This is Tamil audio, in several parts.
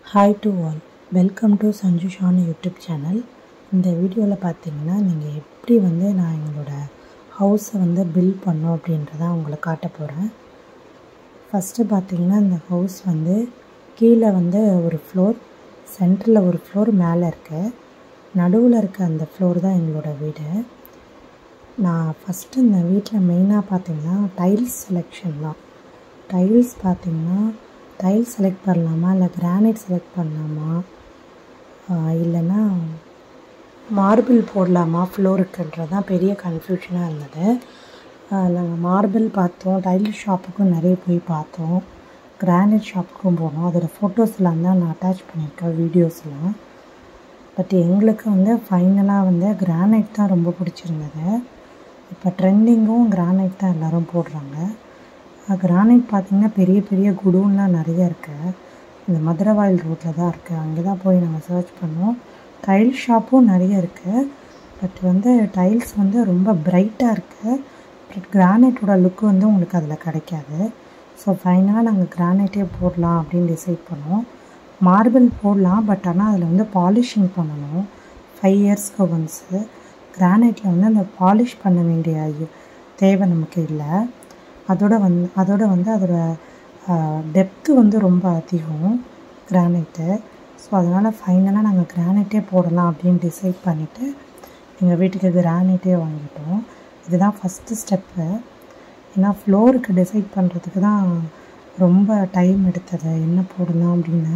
hi to all welcome to Sanju Shan YouTube channel இந்த வீடியோவில் பார்த்தீங்கன்னா நீங்கள் எப்படி வந்து நான் எங்களோட ஹவுஸை வந்து பில்ட் பண்ணோம் அப்படின்றத உங்களை காட்ட போகிறேன் ஃபஸ்ட்டு பார்த்தீங்கன்னா இந்த ஹவுஸ் வந்து கீழே வந்து ஒரு ஃப்ளோர் சென்டரில் ஒரு ஃப்ளோர் மேலே இருக்கு நடுவில் இருக்க அந்த ஃப்ளோர் தான் எங்களோட வீடு நான் ஃபஸ்ட்டு இந்த வீட்டில் மெயினாக பார்த்தீங்கன்னா டைல்ஸ் செலெக்ஷன் தான் டைல்ஸ் பார்த்தீங்கன்னா டைல்ஸ் செலக்ட் பண்ணலாமா இல்லை கிரானைட் செலக்ட் பண்ணலாமா இல்லைன்னா மார்பிள் போடலாமா ஃப்ளோருக்குன்றது தான் பெரிய கன்ஃபியூஷனாக இருந்தது நாங்கள் மார்பிள் பார்த்தோம் டைல் ஷாப்புக்கும் நிறைய போய் பார்த்தோம் கிரானைட் ஷாப்புக்கும் போனோம் அதோடய ஃபோட்டோஸ்லாம் தான் நான் அட்டாச் பண்ணியிருக்கேன் வீடியோஸ்லாம் பட் எங்களுக்கு வந்து ஃபைனலாக வந்து கிரானைட் தான் ரொம்ப பிடிச்சிருந்தது இப்போ ட்ரெண்டிங்கும் கிரானைட் தான் எல்லோரும் போடுறாங்க கிரானைட் பார்த்திங்கன்னா பெரிய பெரிய குடோன்லாம் நிறைய இருக்குது இந்த மதுரவாயில் ரோட்டில் தான் இருக்குது அங்கே தான் போய் நாங்கள் சர்ச் பண்ணோம் டைல் ஷாப்பும் நிறைய இருக்குது பட் வந்து டைல்ஸ் வந்து ரொம்ப பிரைட்டாக இருக்குது பட் கிரானைட்டோட லுக்கு வந்து உங்களுக்கு அதில் கிடைக்காது ஸோ ஃபைனலாக நாங்கள் கிரானைட்டே போடலாம் அப்படின்னு டிசைட் பண்ணோம் மார்பிள் போடலாம் பட் ஆனால் அதில் வந்து பாலிஷிங் பண்ணணும் ஃபைவ் இயர்ஸ்க்கு ஒன்ஸு கிரானைட்டில் வந்து அந்த பாலிஷ் பண்ண வேண்டிய தேவை நமக்கு இல்லை அதோட வந்து அதோட வந்து அதோட டெப்த்து வந்து ரொம்ப அதிகம் கிரானைட்டு ஸோ அதனால் ஃபைனலாக நாங்கள் கிரானைட்டே போடலாம் அப்படின்னு டிசைட் பண்ணிவிட்டு எங்கள் வீட்டுக்கு கிரானைட்டே வாங்கிட்டோம் இதுதான் ஃபஸ்ட்டு ஸ்டெப்பு ஏன்னா ஃப்ளோருக்கு டிசைட் பண்ணுறதுக்கு தான் ரொம்ப டைம் எடுத்தது என்ன போடலாம் அப்படின்னு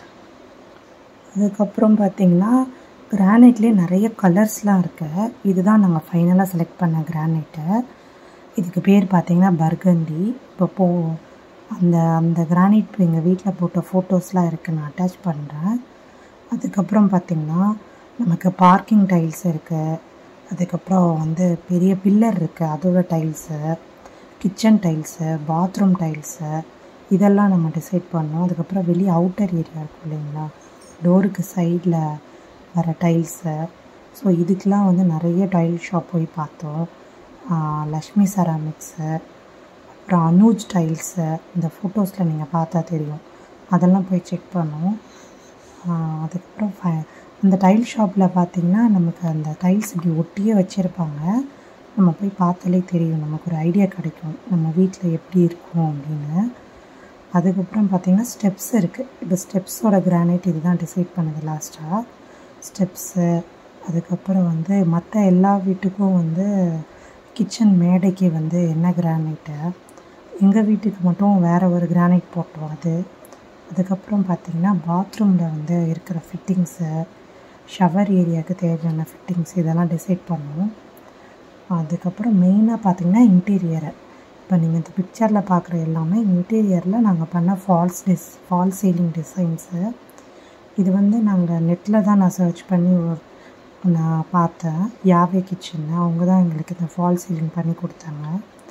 அதுக்கப்புறம் பார்த்திங்கன்னா கிரானைட்லேயே நிறைய கலர்ஸ்லாம் இருக்குது இதுதான் நாங்கள் ஃபைனலாக செலக்ட் பண்ண கிரானைட்டை இதுக்கு பேர் பார்த்திங்கன்னா பர்கண்டி இப்போ போ அந்த அந்த கிரானைட் எங்கள் வீட்டில் போட்ட ஃபோட்டோஸ்லாம் இருக்குது நான் அட்டாச் பண்ணுறேன் அதுக்கப்புறம் பார்த்திங்கன்னா நமக்கு பார்க்கிங் டைல்ஸ் இருக்குது அதுக்கப்புறம் வந்து பெரிய பில்லர் இருக்குது அதோட tiles kitchen tiles bathroom tiles இதெல்லாம் நம்ம டிசைட் பண்ணோம் அதுக்கப்புறம் வெளியே அவுட்டர் ஏரியா இருக்கும் இல்லைங்களா டோருக்கு சைடில் வர டைல்ஸு ஸோ இதுக்கெலாம் வந்து நிறைய டைல் ஷாப் போய் பார்த்தோம் லக்ஷ்மி செராமிக்ஸு அப்புறம் அனூஜ் டைல்ஸு இந்த ஃபோட்டோஸில் நீங்கள் பார்த்தா தெரியும் அதெல்லாம் போய் செக் பண்ணோம் அதுக்கப்புறம் ஃப அந்த டைல் ஷாப்பில் பார்த்திங்கன்னா நமக்கு அந்த டைல்ஸ் இப்படி ஒட்டியே வச்சுருப்பாங்க நம்ம போய் பார்த்தாலே தெரியும் நமக்கு ஒரு ஐடியா கிடைக்கும் நம்ம வீட்டில் எப்படி இருக்கும் அப்படின்னு அதுக்கப்புறம் பார்த்திங்கன்னா ஸ்டெப்ஸ் இருக்குது இப்போ ஸ்டெப்ஸோட கிரானைட் இதுதான் டிசைட் பண்ணது லாஸ்ட்டாக ஸ்டெப்ஸு அதுக்கப்புறம் வந்து மற்ற எல்லா வீட்டுக்கும் வந்து கிச்சன் மேடைக்கு வந்து என்ன கிரானைட்டு எங்கள் வீட்டுக்கு மட்டும் வேறு ஒரு கிரானைட் போட்டோம் அது அதுக்கப்புறம் பார்த்திங்கன்னா பாத்ரூமில் வந்து இருக்கிற ஃபிட்டிங்ஸு ஷவர் ஏரியாவுக்கு தேவையான ஃபிட்டிங்ஸ் இதெல்லாம் டிசைட் பண்ணுவோம் அதுக்கப்புறம் மெயினாக பார்த்திங்கன்னா இன்டீரியரை இப்போ நீங்கள் இந்த பிக்சரில் பார்க்குற எல்லாமே இன்டீரியரில் நாங்கள் பண்ண ஃபால்ஸ் டிஸ் ஃபால் சீலிங் டிசைன்ஸு இது வந்து நாங்கள் நெட்டில் தான் நான் சர்ச் பண்ணி நான் பார்த்தேன் யாவே கிச்சன் அவங்க தான் எங்களுக்கு இந்த ஃபால் சீலிங் பண்ணி கொடுத்தாங்க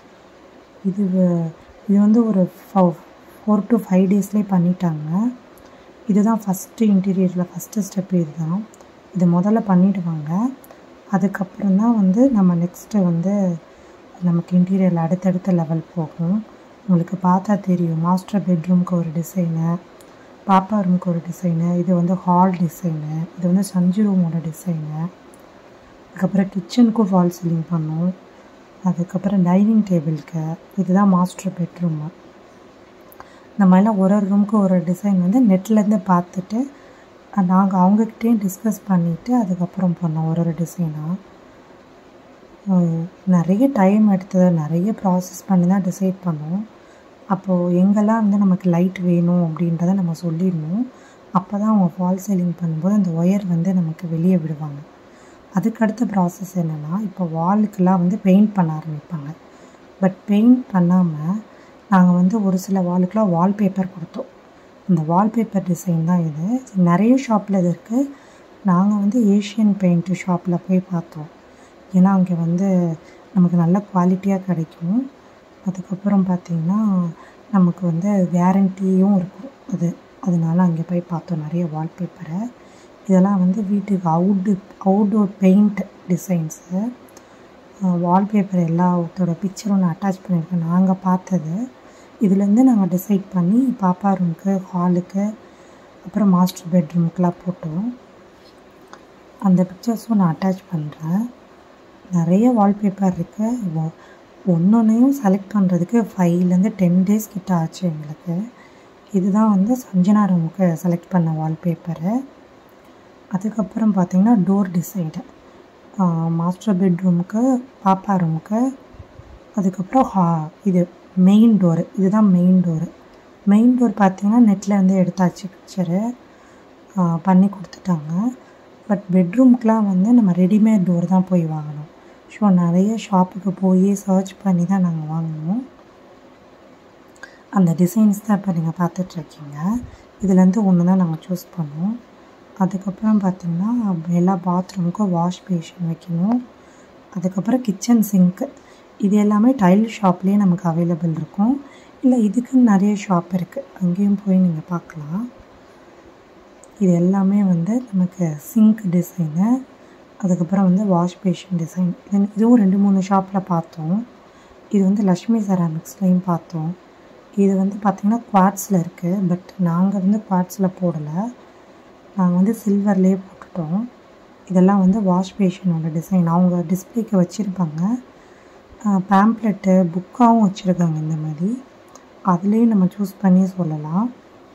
இது இது வந்து ஒரு ஃபோர் டு ஃபைவ் டேஸ்லேயே பண்ணிட்டாங்க இதுதான் ஃபஸ்ட்டு இன்டீரியரில் ஃபஸ்ட்டு ஸ்டெப் இது தான் இது முதல்ல பண்ணிவிடுவாங்க அதுக்கப்புறம் தான் வந்து நம்ம நெக்ஸ்ட்டு வந்து நமக்கு இன்டீரியரில் அடுத்தடுத்த லெவல் போகும் உங்களுக்கு பார்த்தா தெரியும் மாஸ்டர் பெட்ரூம்க்கு ஒரு டிசைனு பாப்பா ரூமுக்கு ஒரு டிசைனு இது வந்து ஹால் டிசைனு இது வந்து சஞ்சு ரூமோட டிசைனு அதுக்கப்புறம் கிச்சனுக்கும் ஃபால் சீலிங் பண்ணோம் அதுக்கப்புறம் டைனிங் டேபிளுக்கு இதுதான் மாஸ்டர் பெட்ரூமு இந்த மாதிரிலாம் ஒரு ஒரு ரூமுக்கு ஒரு ஒரு டிசைன் வந்து நெட்லேருந்து பார்த்துட்டு நாங்கள் அவங்கக்கிட்டேயும் டிஸ்கஸ் பண்ணிவிட்டு அதுக்கப்புறம் பண்ணோம் ஒரு ஒரு டிசைனாக நிறைய டைம் எடுத்தது நிறைய ப்ராசஸ் பண்ணி தான் டிசைட் பண்ணோம் அப்போது எங்கெல்லாம் வந்து நமக்கு லைட் வேணும் அப்படின்றத நம்ம சொல்லிடணும் அப்போ தான் அவங்க ஃபால் சீலிங் பண்ணும்போது அந்த ஒயர் வந்து நமக்கு வெளியே விடுவாங்க அதுக்கடுத்த ப்ராசஸ் என்னென்னா இப்போ வாலுக்கெல்லாம் வந்து பெயிண்ட் பண்ண ஆரம்பிப்பாங்க பட் பெயிண்ட் பண்ணாமல் நாங்கள் வந்து ஒரு சில வாலுக்கெலாம் வால்பேப்பர் கொடுத்தோம் இந்த வால்பேப்பர் டிசைன் தான் இது நிறைய ஷாப்பில் இது இருக்குது நாங்கள் வந்து ஏஷியன் பெயிண்ட்டு ஷாப்பில் போய் பார்த்தோம் ஏன்னா அங்கே வந்து நமக்கு நல்ல குவாலிட்டியாக கிடைக்கும் அதுக்கப்புறம் பார்த்திங்கன்னா நமக்கு வந்து கேரண்டியும் இருக்கும் அது அதனால அங்கே போய் பார்த்தோம் நிறைய வால்பேப்பரை இதெல்லாம் வந்து வீட்டுக்கு out outdoor paint designs wallpaper எல்லாத்தோட பிக்சரும் நான் அட்டாச் பண்ணியிருக்கேன் நாங்கள் பார்த்தது இதுலேருந்து நாங்கள் டிசைட் பண்ணி பாப்பா ரூமுக்கு ஹாலுக்கு அப்புறம் மாஸ்டர் பெட்ரூமுக்கெலாம் போட்டோம் அந்த பிக்சர்ஸும் நான் அட்டாச் பண்ணுறேன் நிறைய வால்பேப்பர் இருக்குது ஒன்று ஒன்றையும் செலக்ட் பண்ணுறதுக்கு ஃபைவ்லேருந்து டென் டேஸ் கிட்ட ஆச்சு எங்களுக்கு இதுதான் வந்து சஞ்சனா ரூமுக்கு செலக்ட் பண்ண வால்பேப்பரு அதுக்கப்புறம் பார்த்திங்கன்னா டோர் டிசைடு மாஸ்டர் பெட்ரூமுக்கு பாப்பா ரூமுக்கு அதுக்கப்புறம் ஹா இது மெயின் டோரு இதுதான் மெயின் டோரு மெயின் டோர் பார்த்திங்கன்னா நெட்டில் இருந்து எடுத்தாச்சு பிக்சரு பண்ணி கொடுத்துட்டாங்க பட் பெட்ரூம்க்கெலாம் வந்து நம்ம ரெடிமேட் டோர் தான் போய் வாங்கணும் ஸோ நிறைய ஷாப்புக்கு போய் சர்ச் பண்ணி தான் நாங்கள் வாங்கினோம் அந்த டிசைன்ஸ் தான் இப்போ நீங்கள் பார்த்துட்ருக்கீங்க இதுலேருந்து ஒன்று தான் நாங்கள் சூஸ் பண்ணோம் அதுக்கப்புறம் பார்த்திங்கன்னா எல்லா பாத்ரூமுக்கும் வாஷ் பேஷன் வைக்கணும் அதுக்கப்புறம் கிச்சன் சிங்க்கு இது எல்லாமே டைல் ஷாப்லேயே நமக்கு அவைலபிள் இருக்கும் இல்லை இதுக்குன்னு நிறைய ஷாப் இருக்குது அங்கேயும் போய் நீங்கள் பார்க்கலாம் இது எல்லாமே வந்து நமக்கு சிங்க் டிசைனு அதுக்கப்புறம் வந்து வாஷ் பேஷன் டிசைன் இது இதுவும் ரெண்டு மூணு ஷாப்பில் பார்த்தோம் இது வந்து லக்ஷ்மி செராமிக்ஸ்லேயும் பார்த்தோம் இது வந்து பார்த்திங்கன்னா குவாட்ஸில் இருக்குது பட் நாங்கள் வந்து குவாட்ஸில் போடலை நாங்கள் வந்து சில்வர்லேயே போட்டுட்டோம் இதெல்லாம் வந்து வாஷ் பேஷனோட டிசைன் அவங்க டிஸ்பிளேக்கு வச்சுருப்பாங்க பேம்ப்ளெட்டு புக்காகவும் வச்சுருக்காங்க இந்த மாதிரி அதுலேயும் நம்ம சூஸ் பண்ணி சொல்லலாம்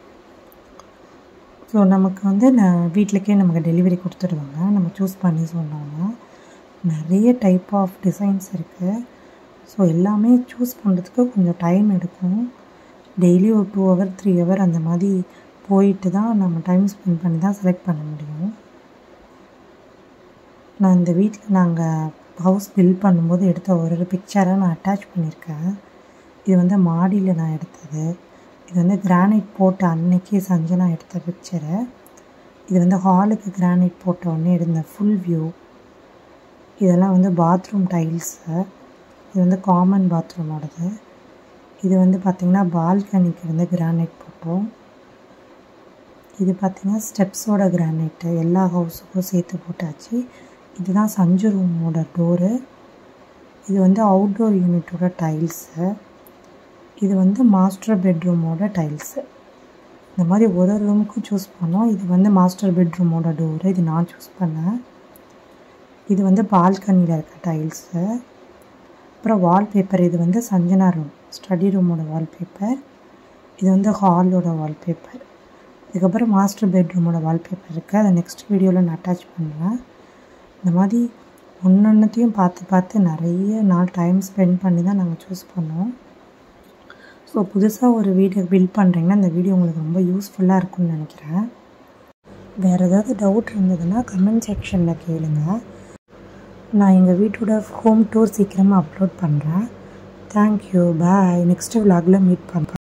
ஸோ நமக்கு வந்து நான் வீட்லுக்கே நமக்கு டெலிவரி கொடுத்துடுவாங்க நம்ம சூஸ் பண்ணி சொன்னோம்னா நிறைய டைப் ஆஃப் டிசைன்ஸ் இருக்குது ஸோ எல்லாமே சூஸ் பண்ணுறதுக்கு கொஞ்சம் டைம் எடுக்கும் டெய்லி ஒரு டூ ஹவர் த்ரீ ஹவர் அந்த மாதிரி போயிட்டு தான் நம்ம டைம் ஸ்பெண்ட் பண்ணி தான் செலக்ட் பண்ண முடியும் நான் இந்த வீட்டில் நாங்கள் ஹவுஸ் பில்ட் பண்ணும்போது எடுத்த ஒரு ஒரு பிக்சரை நான் அட்டாச் பண்ணியிருக்கேன் இது வந்து மாடியில் நான் எடுத்தது இது வந்து கிரானைட் போட்ட அன்னைக்கு சஞ்சனா எடுத்த பிக்சரு இது வந்து ஹாலுக்கு கிரானைட் போட்ட உடனே எடுத்த ஃபுல் வியூ இதெல்லாம் வந்து பாத்ரூம் டைல்ஸு இது வந்து காமன் பாத்ரூமோடது இது வந்து பார்த்திங்கன்னா பால்கனிக்கு வந்து கிரானைட் போட்டோம் இது பார்த்திங்கன்னா ஸ்டெப்ஸோட கிரானைட்டு எல்லா ஹவுஸுக்கும் சேர்த்து போட்டாச்சு இதுதான் சஞ்சு ரூமோட டோரு இது வந்து அவுட்டோர் யூனிட்டோட டைல்ஸு இது வந்து மாஸ்டர் பெட்ரூமோட டைல்ஸு இந்த மாதிரி ஒரு ஒரு ரூமுக்கும் சூஸ் பண்ணோம் இது வந்து மாஸ்டர் பெட்ரூமோட டோரு இது நான் சூஸ் பண்ணேன் இது வந்து பால்கனியில் இருக்க டைல்ஸு அப்புறம் வால்பேப்பர் இது வந்து சஞ்சனா ரூம் ஸ்டடி ரூமோட வால்பேப்பர் இது வந்து ஹாலோட வால்பேப்பர் இதுக்கப்புறம் மாஸ்டர் பெட்ரூமோட வால்பேப்பர் இருக்குது அதை நெக்ஸ்ட் வீடியோவில் நான் அட்டாச் பண்ணுவேன் இந்த மாதிரி ஒன்று ஒன்றுத்தையும் பார்த்து பார்த்து நிறைய நாள் டைம் ஸ்பெண்ட் பண்ணி தான் நாங்கள் சூஸ் பண்ணோம் ஸோ புதுசாக ஒரு வீடியோ பில்ட் பண்ணுறீங்கன்னா இந்த வீடியோ உங்களுக்கு ரொம்ப யூஸ்ஃபுல்லாக இருக்கும்னு நினைக்கிறேன் வேறு ஏதாவது டவுட் இருந்ததுன்னா கமெண்ட் செக்ஷனில் கேளுங்க நான் எங்கள் வீட்டோட ஹோம் டூர் சீக்கிரமாக அப்லோட் பண்ணுறேன் தேங்க்யூ பாய் நெக்ஸ்ட் விலாகில் மீட் பண்ணுறேன்